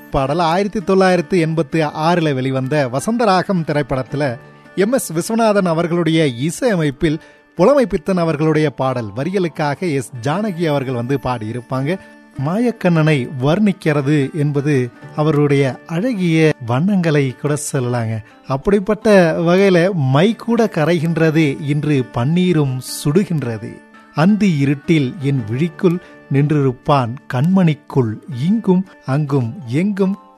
பாடல் ஆயிரத்தி தொள்ளாயிரத்தி எண்பத்தி ஆறில் வெளிவந்த வசந்தராகம் திரைப்படத்தில் எம் எஸ் விஸ்வநாதன் அவர்களுடைய இசையமைப்பில் புலமை பித்தன் அவர்களுடைய பாடல் வரிகளுக்காக எஸ் ஜானகி அவர்கள் வந்து பாடியிருப்பாங்க மாயக்கண்ணனை வர்ணிக்கிறது என்பது அவருடைய அழகிய வண்ணங்களை கூட சொல்லலாங்க அப்படிப்பட்ட வகையில மை கூட கரைகின்றது இன்று பன்னீரும் சுடுகின்றது அந்தி இருட்டில் என் விழிக்குள் நின்றிருப்பான் கண்மணிக்குள் இங்கும் அங்கும் எங்கும்